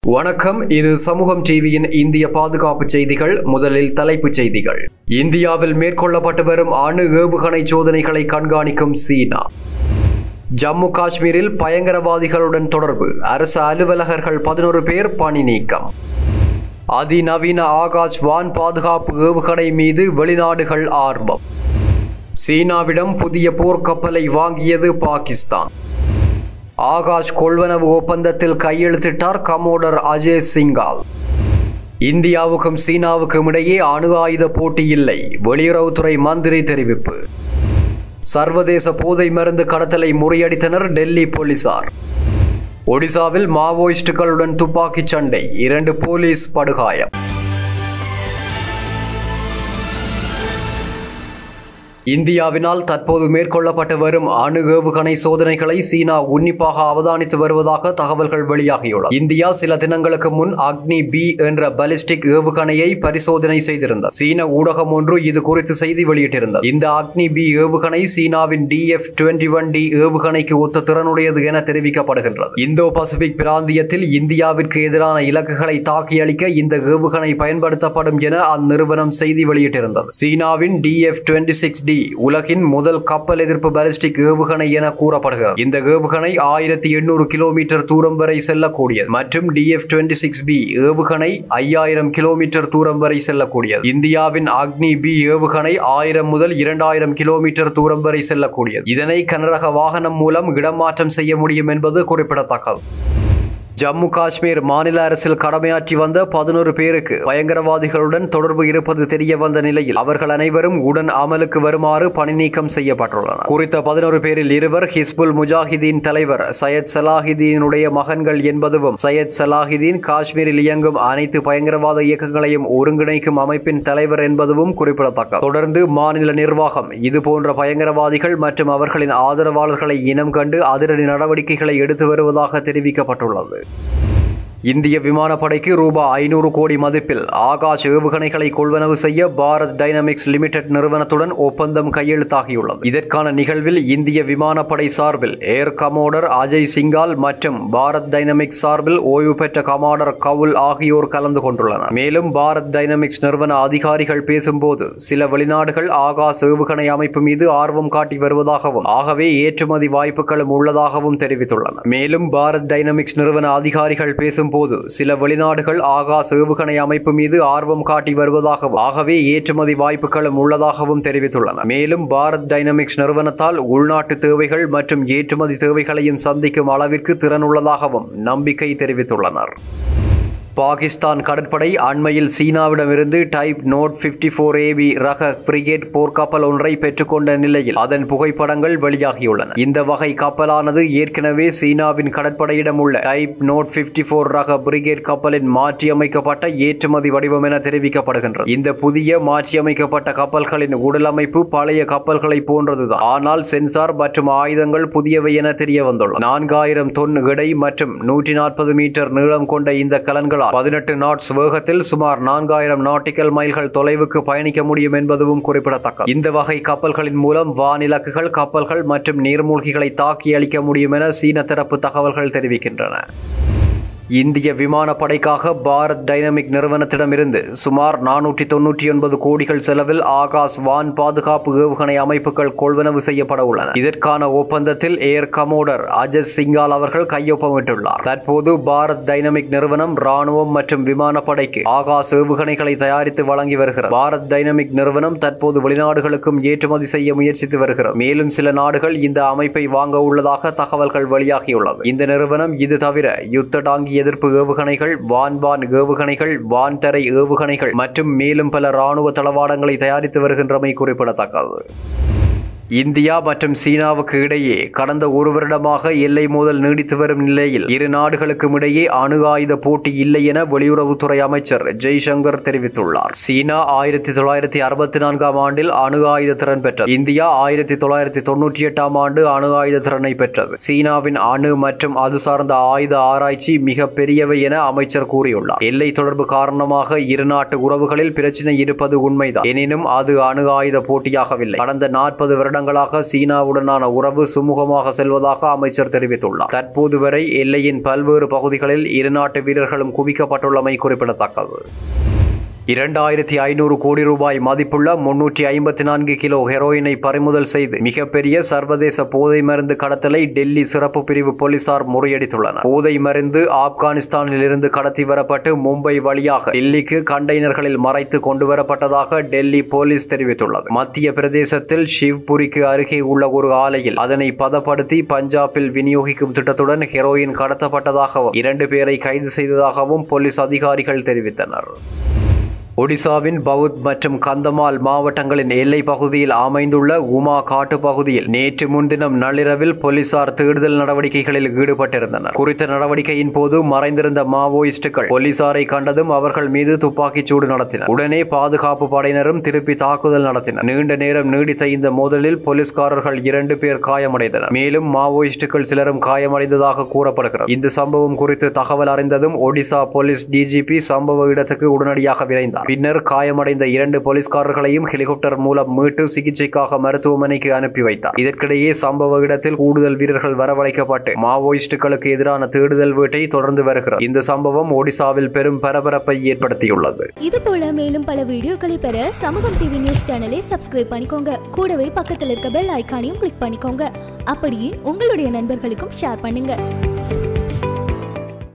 வணக்கம் இது சமூகம் டிவியின் இந்திய பாதுகாப்பு செய்திகள் முதலில் தலைப்புச் செய்திகள் இந்தியாவில் மேற்கொள்ளப்பட்டு வரும் அணு ஏவுகணை சோதனைகளை கண்காணிக்கும் சீனா ஜம்மு காஷ்மீரில் பயங்கரவாதிகளுடன் தொடர்பு அரசு அலுவலகர்கள் பதினோரு பேர் பணி நீக்கம் அதிநவீன ஆகாஷ் வான் பாதுகாப்பு ஏவுகணை மீது வெளிநாடுகள் ஆர்வம் சீனாவிடம் புதிய போர்க்கப்பலை வாங்கியது பாகிஸ்தான் ஆகாஷ் கொள்வனவு ஒப்பந்தத்தில் கையெழுத்திட்டார் கமோடர் அஜய் சிங்கால் இந்தியாவுக்கும் சீனாவுக்கும் இடையே அணு ஆயுத போட்டி இல்லை வெளியுறவுத்துறை மந்திரி தெரிவிப்பு சர்வதேச போதை மருந்து கடத்தலை முறியடித்தனர் டெல்லி போலீசார் ஒடிசாவில் மாவோயிஸ்டுகளுடன் துப்பாக்கிச் சண்டை இரண்டு போலீஸ் படுகாயம் இந்தியாவினால் தற்போது மேற்கொள்ளப்பட்டு வரும் அணு ஏவுகணை சோதனைகளை சீனா உன்னிப்பாக அவதானித்து வருவதாக தகவல்கள் வெளியாகியுள்ளன இந்தியா சில தினங்களுக்கு முன் அக்னி பி என்ற பாலிஸ்டிக் ஏவுகணையை பரிசோதனை செய்திருந்தது சீன ஊடகம் ஒன்று இது குறித்து செய்தி வெளியிட்டிருந்தது இந்த அக்னி பி ஏவுகணை சீனாவின் D F twenty one D ஏவுகணைக்கு ஒத்த திறனுடையது என தெரிவிக்கப்படுகின்றது இந்தோ பசிபிக் பிராந்தியத்தில் இந்தியாவிற்கு எதிரான இலக்குகளை தாக்கி அளிக்க இந்த ஏவுகணை பயன்படுத்தப்படும் என அந்நிறுவனம் செய்தி வெளியிட்டிருந்தது சீனாவின் D F twenty six D உலகின் முதல் கப்பல் எதிர்ப்பு பாலிஸ்டிக் ஏவுகணை என கூறப்படுகிறது இந்த ஏவுகணை ஆயிரத்தி எண்ணூறு கிலோமீட்டர் தூரம் வரை செல்லக்கூடியது மற்றும் D F twenty six B ஏவுகணை ஐயாயிரம் கிலோமீட்டர் தூரம் வரை செல்லக்கூடியது இந்தியாவின் அக்னி பி ஏவுகணை ஆயிரம் முதல் இரண்டாயிரம் கிலோமீட்டர் தூரம் வரை செல்லக்கூடியது இதனை கனரக வாகனம் மூலம் இடமாற்றம் செய்ய முடியும் என்பது குறிப்பிடத்தக்கது ஜம்மு காஷ்மீர் மாநில அரசில் கடமையாற்றி வந்த பதினோரு பேருக்கு பயங்கரவாதிகளுடன் தொடர்பு இருப்பது தெரிய வந்த நிலையில் அவர்கள் அனைவரும் உடன் அமலுக்கு வருமாறு பணி நீக்கம் செய்யப்பட்டுள்ளனர் குறித்த பதினோரு பேரில் இருவர் ஹிஸ்புல் முஜாஹிதீன் தலைவர் சையத் சலாஹிதீனுடைய மகன்கள் என்பதும் சையத் சலாஹிதீன் காஷ்மீரில் இயங்கும் அனைத்து பயங்கரவாத இயக்கங்களையும் ஒருங்கிணைக்கும் அமைப்பின் தலைவர் என்பதும் குறிப்பிடத்தக்கது தொடர்ந்து மாநில நிர்வாகம் இதுபோன்ற பயங்கரவாதிகள் மற்றும் அவர்களின் ஆதரவாளர்களை இனம் கண்டு அதிரடி நடவடிக்கைகளை எடுத்து வருவதாக தெரிவிக்கப்பட்டுள்ளது இந்திய விமானப்படைக்கு ரூபாய் ஐநூறு கோடி மதிப்பில் ஆகாஷ் ஏவுகணைகளை கொள்வனவு செய்ய பாரத் டைனமிக்ஸ் லிமிடெட் நிறுவனத்துடன் ஒப்பந்தம் கையெழுத்தாகியுள்ளது இதற்கான நிகழ்வில் இந்திய விமானப்படை சார்பில் ஏர் கமோடர் அஜய் சிங்கால் மற்றும் பாரத் டைனமிக்ஸ் சார்பில் ஓய்வு பெற்ற கமாடர் கவுல் ஆகியோர் கலந்து கொண்டுள்ளனர் மேலும் பாரத் டைனமிக்ஸ் நிறுவன அதிகாரிகள் பேசும்போது சில வெளிநாடுகள் ஆகாஷ் ஏவுகணை அமைப்பு மீது ஆர்வம் காட்டி வருவதாகவும் ஆகவே ஏற்றுமதி வாய்ப்புகளும் உள்ளதாகவும் தெரிவித்துள்ளனர் மேலும் பாரத் டைனமிக்ஸ் நிறுவன அதிகாரிகள் பேசும் போது சில வெளிநாடுகள் ஆகாஷ் ஏவுகணை அமைப்பு மீது ஆர்வம் காட்டி வருவதாகவும் ஆகவே ஏற்றுமதி வாய்ப்புகளும் உள்ளதாகவும் தெரிவித்துள்ளனர் மேலும் பாரத் டைனமிக்ஸ் நிறுவனத்தால் உள்நாட்டு தேவைகள் மற்றும் ஏற்றுமதி தேவைகளையும் சந்திக்கும் அளவிற்கு திறன் உள்ளதாகவும் நம்பிக்கை தெரிவித்துள்ளனர் பாகிஸ்தான் கடற்படை அண்மையில் சீனாவிடமிருந்து type nought fifty four AP ரக பிரிகேட் போர்க்கப்பல் ஒன்றை பெற்றுக்கொண்ட நிலையில் அதன் புகைப்படங்கள் வெளியாகியுள்ளன இந்த வகை கப்பலானது ஏற்கனவே சீனாவின் கடற்படையிடம் உள்ள டைப் நோட் பிப்டி போர் ரக பிரிகேட் கப்பலின் மாற்றியமைக்கப்பட்ட ஏற்றுமதி வடிவம் என தெரிவிக்கப்படுகின்றது இந்த புதிய மாற்றியமைக்கப்பட்ட கப்பல்களின் உடலமைப்பு பழைய கப்பல்களை போன்றதுதான் ஆனால் சென்சார் மற்றும் ஆயுதங்கள் புதியவை என தெரிய வந்துள்ளது நான்காயிரம் தொன் எடை மற்றும் நூற்றி நாற்பது மீட்டர் நீளம் கொண்ட இந்த கலன்கள் பதினெட்டு நாட்ஸ் வேகத்தில் சுமார் நான்காயிரம் நாட்டிக்கல் மைல்கள் தொலைவுக்கு பயணிக்க முடியும் என்பதும் குறிப்பிடத்தக்கது இந்த வகை கப்பல்களின் மூலம் வானிலக்குகள் கப்பல்கள் மற்றும் நீர்மூழ்கிகளை தாக்கி அளிக்க முடியும் என சீன தரப்பு தகவல்கள் தெரிவிக்கின்றன இந்திய விமானப்படைக்காக பாரத் டைனமிக் நிறுவனத்திடமிருந்து சுமார் நானூற்றி தொன்னூற்றி ஒன்பது கோடிகள் செலவில் ஆகாஷ் வான் பாதுகாப்பு ஏவுகணை அமைப்புகள் கொள்வனவு செய்யப்பட உள்ளன இதற்கான ஒப்பந்தத்தில் ஏர் கமோடர் அஜய் சிங்கால் அவர்கள் கையொப்பமிட்டுள்ளார் தற்போது பாரத் டைனமிக் நிறுவனம் ராணுவம் மற்றும் விமானப்படைக்கு ஆகாஷ் ஏவுகணைகளை தயாரித்து வழங்கி வருகிறது பாரத் டைனமிக் நிறுவனம் தற்போது வெளிநாடுகளுக்கும் ஏற்றுமதி செய்ய முயற்சித்து வருகிறது மேலும் சில நாடுகள் இந்த அமைப்பை வாங்க உள்ளதாக தகவல்கள் வெளியாகியுள்ளது இந்த நிறுவனம் இது தவிர யுத்த டாங்கி எதிர்ப்பு ஏவுகணைகள் வான்வான் ஏவுகணைகள் வான்தரை ஏவுகணைகள் மற்றும் மேலும் பல ராணுவ தளவாடங்களை தயாரித்து வருகின்றமை குறிப்பிடத்தக்கது இந்தியா மற்றும் சீனாவுக்கு இடையே கடந்த ஒரு வருடமாக எல்லை மோதல் நீடித்து வரும் நிலையில் இரு நாடுகளுக்கும் இடையே அணு ஆயுத போட்டி இல்லை என வெளியுறவுத்துறை அமைச்சர் ஜெய்சங்கர் தெரிவித்துள்ளார் சீனா ஆயிரத்தி தொள்ளாயிரத்தி அறுபத்தி நான்காம் ஆண்டில் அணு ஆயுத திறன் பெற்றது இந்தியா ஆயிரத்தி தொள்ளாயிரத்தி தொன்னூற்றி எட்டாம் ஆண்டு அணு ஆயுத திறனை பெற்றது சீனாவின் அணு மற்றும் அது சார்ந்த ஆயுத ஆராய்ச்சி மிக பெரியவை என அமைச்சர் கூறியுள்ளார் எல்லை தொடர்பு காரணமாக இரு நாட்டு உறவுகளில் பிரச்சினை இருப்பது உண்மைதான் எனினும் அது அணு ஆயுத போட்டியாகவில்லை கடந்த நாற்பது வருட வருடங்களாக சீனாவுடனான உறவு சுமூகமாக செல்வதாக அமைச்சர் தெரிவித்துள்ளார் தற்போது வரை எல்லையின் பல்வேறு பகுதிகளில் இருநாட்டு வீரர்களும் குவிக்கப்பட்டுள்ளமை குறிப்பிடத்தக்கது இரண்டாயிரத்தி ஐநூறு கோடி ரூபாய் மதிப்புள்ள முன்னூற்றி ஐம்பத்தி நான்கு கிலோ ஹெரோயினை பறிமுதல் செய்து மிகப்பெரிய சர்வதேச போதை மருந்து கடத்தலை டெல்லி சிறப்பு பிரிவு போலீசார் முறியடித்துள்ளனர் போதை மருந்து ஆப்கானிஸ்தானில் இருந்து கடத்தி வரப்பட்டு மும்பை வழியாக டெல்லிக்கு கண்டெய்னர்களில் மறைத்து கொண்டு வரப்பட்டதாக டெல்லி போலீஸ் தெரிவித்துள்ளது மத்திய பிரதேசத்தில் ஷிவ்புரிக்கு அருகே உள்ள ஒரு ஆலையில் அதனை பதப்படுத்தி பஞ்சாபில் விநியோகிக்கும் திட்டத்துடன் ஹெரோயின் கடத்தப்பட்டதாகவும் இரண்டு பேரை கைது செய்ததாகவும் போலீஸ் அதிகாரிகள் தெரிவித்தனர் ஒடிசாவின் பவுத் மற்றும் கந்தமால் மாவட்டங்களின் எல்லை பகுதியில் அமைந்துள்ள உமா காட்டு பகுதியில் நேற்று முன்தினம் நள்ளிரவில் போலீசார் தேடுதல் நடவடிக்கைகளில் ஈடுபட்டிருந்தனர் குறித்த நடவடிக்கையின் போது மறைந்திருந்த மாவோயிஸ்டுகள் போலீசாரை கண்டதும் அவர்கள் மீது துப்பாக்கிச் சூடு நடத்தினர் உடனே பாதுகாப்பு படையினரும் திருப்பி தாக்குதல் நடத்தினர் நீண்ட நேரம் நீடித்த இந்த மோதலில் போலீஸ்காரர்கள் இரண்டு பேர் காயமடைந்தனர் மேலும் மாவோயிஸ்டுகள் சிலரும் காயமடைந்ததாக கூறப்படுகிறது இந்த சம்பவம் குறித்து தகவல் அறிந்ததும் ஒடிசா போலீஸ் டிஜிபி சம்பவ இடத்துக்கு உடனடியாக விரைந்தார் பின்னர் காயமடைந்த இரண்டு போலீஸ்காரர்களையும் ஹெலிகாப்டர் மூலம் மீட்டு சிகிச்சைக்காக மருத்துவமனைக்கு அனுப்பி வைத்தார் இதற்கிடையே சம்பவ இடத்தில் கூடுதல் வீரர்கள் வரவழைக்கப்பட்டு மாவோயிஸ்டுகளுக்கு எதிரான தேடுதல் வேட்டை தொடர்ந்து வருகிறது இந்த சம்பவம் ஒடிசாவில் பெரும் பரபரப்பை ஏற்படுத்தியுள்ளது இது போல மேலும் பல வீடியோக்களை பெற சமூகம் டிவி நியூஸ் சேனலை சப்ஸ்கிரைப் பண்ணிக்கோங்க கூடவே பக்கத்தில் இருக்க பெல் ஐகானையும் கிளிக் பண்ணிக்கோங்க அப்படியே உங்களுடைய நண்பர்களுக்கும் ஷேர் பண்ணுங்க